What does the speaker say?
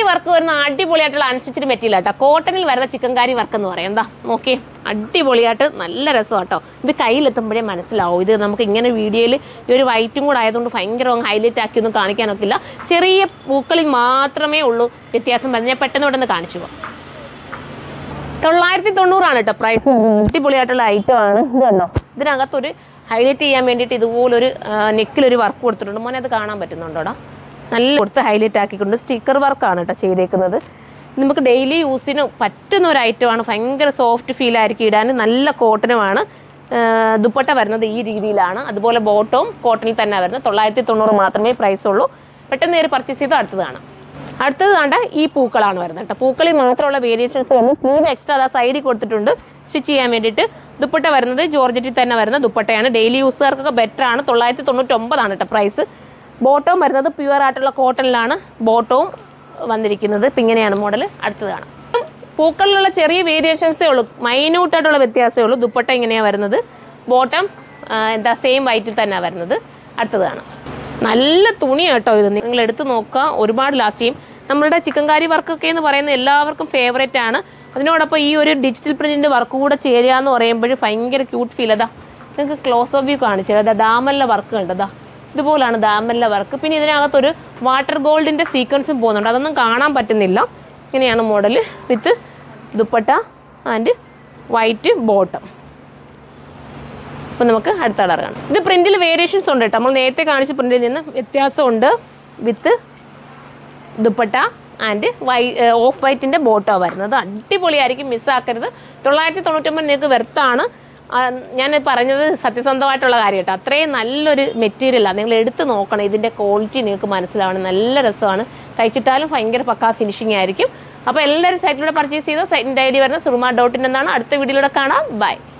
work വരുന്ന അടിപൊളിയായിട്ടുള്ള unstitched material കേട്ടോ കോട്ടണിൽ വരുന്ന ചിക്കൻ കാരി വർക്ക് എന്ന് പറയും എന്താ നോക്കി അടിപൊളിയായിട്ട് നല്ല രസം കേട്ടോ ഇത് കയ്യിലെത്തുമ്പോഴേ മനസ്സിലാവും ഇത് നമുക്ക് ഇങ്ങനെ വീഡിയോയിൽ ഈ ഒരു വൈറ്റും കൂടെ ആയതുകൊണ്ട് ഭയങ്കര ഹൈലൈറ്റ് ആക്കി ഒന്നും കാണിക്കാനൊക്കില്ല ചെറിയ പൂക്കളിൽ മാത്രമേ ഉള്ളൂ വ്യത്യാസം വരുന്നത് ഞാൻ പെട്ടെന്ന് ഇവിടെ നിന്ന് കാണിച്ചു പോകാം തൊള്ളായിരത്തി തൊണ്ണൂറാണ് കേട്ടോ പ്രൈസ് അടിപൊളിയായിട്ടുള്ള ഐറ്റം ആണ് ഇത് കണ്ടോ ഇതിനകത്തൊരു ഹൈലൈറ്റ് ചെയ്യാൻ വേണ്ടിയിട്ട് ഇതുപോലൊരു നെക്കിലൊരു വർക്ക് കൊടുത്തിട്ടുണ്ട് മോനെ അത് കാണാൻ പറ്റുന്നുണ്ടോടാ നല്ല കൊടുത്ത് ഹൈലൈറ്റ് ആക്കിക്കൊണ്ട് സ്റ്റിക്കർ വർക്കാണ് കേട്ടോ ചെയ്തേക്കുന്നത് ഇത് നമുക്ക് ഡെയിലി യൂസിന് പറ്റുന്ന ഒരു ഐറ്റമാണ് ഭയങ്കര സോഫ്റ്റ് ഫീൽ ആയിരിക്കും ഇടാൻ നല്ല കോട്ടനുമാണ് ദുപ്പട്ട വരുന്നത് ഈ രീതിയിലാണ് അതുപോലെ ബോട്ടവും കോട്ടണിൽ തന്നെ വരുന്നത് തൊള്ളായിരത്തി തൊണ്ണൂറ് മാത്രമേ പ്രൈസ് ഉള്ളൂ പെട്ടെന്ന് കയറി പർച്ചേസ് ചെയ്ത് അടുത്തത് കാണാം അടുത്തത് കണ്ട ഈ പൂക്കളാണ് വരുന്നത് കേട്ടോ പൂക്കളിൽ മാത്രമുള്ള വേരിയേഷൻസ് വന്ന് സ്ലീവ് എക്സ്ട്രാ അതാ സൈഡിൽ കൊടുത്തിട്ടുണ്ട് സ്റ്റിച്ച് ചെയ്യാൻ വേണ്ടിയിട്ട് ദുപ്പട്ട വരുന്നത് ജോർജറ്റിൽ തന്നെ വരുന്ന ദുപ്പട്ടയാണ് ഡെയിലി യൂസുകാർക്കൊക്കെ ബെറ്റർ ആണ് തൊള്ളായിരത്തി തൊണ്ണൂറ്റൊമ്പതാണ് കേട്ടോ പ്രൈസ് ബോട്ടവും വരുന്നത് പ്യുവർ ആയിട്ടുള്ള കോട്ടണിലാണ് ബോട്ടവും വന്നിരിക്കുന്നത് ഇപ്പം ഇങ്ങനെയാണ് മോഡൽ അടുത്തത് കാണാം പൂക്കളിലുള്ള ചെറിയ വേരിയേഷൻസേ ഉള്ളൂ മൈന്യൂട്ട് ആയിട്ടുള്ള വ്യത്യാസമേ ഉള്ളൂ ദുപ്പട്ട ഇങ്ങനെയാണ് വരുന്നത് ബോട്ടം എന്താ സെയിം വൈറ്റിൽ തന്നെ വരുന്നത് അടുത്തത് കാണാം നല്ല തുണി കേട്ടോ ഇത് നിങ്ങൾ എടുത്ത് നോക്കുക ഒരുപാട് ലാസ്റ്റ് ചെയ്യും നമ്മളുടെ ചിക്കൻ കാരി വർക്കൊക്കെ എന്ന് പറയുന്നത് എല്ലാവർക്കും ഫേവറേറ്റ് ആണ് അതിനോടൊപ്പം ഈ ഒരു ഡിജിറ്റൽ പ്രിന്റിന്റെ വർക്ക് കൂടെ ചേരുക എന്ന് പറയുമ്പോൾ ഭയങ്കര ക്യൂട്ട് ഫീൽ അതാ നിങ്ങൾക്ക് ക്ലോസ് ഓഫ് വ്യൂ കാണിച്ചു അതാ ദാമല്ല വർക്ക് കണ്ടതാ ഇതുപോലാണ് ദാമല്ല വർക്ക് പിന്നെ ഇതിനകത്തൊരു വാട്ടർ ഗോൾഡിന്റെ സീക്വൻസും പോകുന്നുണ്ട് അതൊന്നും കാണാൻ പറ്റുന്നില്ല ഇങ്ങനെയാണ് model with dupatta and white bottom അപ്പോൾ നമുക്ക് അടുത്ത കളർ കാണാം ഇത് പ്രിന്റിൽ വേരിയേഷൻസ് ഉണ്ട് കേട്ടോ നമ്മൾ നേരത്തെ കാണിച്ച പ്രിന്റിൽ നിന്ന് വ്യത്യാസമുണ്ട് വിത്ത് ദുപ്പട്ട ആൻഡ് വൈ ഓഫ് വൈറ്റിന്റെ ബോട്ടോ വരുന്നത് അടിപൊളിയായിരിക്കും മിസ്സാക്കരുത് തൊള്ളായിരത്തി തൊണ്ണൂറ്റൊമ്പത് നിങ്ങൾക്ക് വെർത്താണ് ഞാൻ പറഞ്ഞത് സത്യസന്ധമായിട്ടുള്ള കാര്യം കേട്ടോ അത്രയും നല്ലൊരു മെറ്റീരിയലാണ് നിങ്ങൾ എടുത്ത് നോക്കണം ഇതിന്റെ ക്വാളിറ്റി നിങ്ങൾക്ക് മനസ്സിലാവണം നല്ല രസമാണ് തയ്ച്ചിട്ടാലും ഭയങ്കര പക്കാ ഫിനിഷിംഗ് ആയിരിക്കും അപ്പോൾ എല്ലാവരും സൈറ്റിലൂടെ പർച്ചേസ് ചെയ്തോ സൈറ്റിൻ്റെ ഐ ഡി വരുന്ന സുറുമ ഡോട്ട് ഇൻ എന്നാണ് അടുത്ത വീഡിയോയിലൂടെ കാണാം ബൈ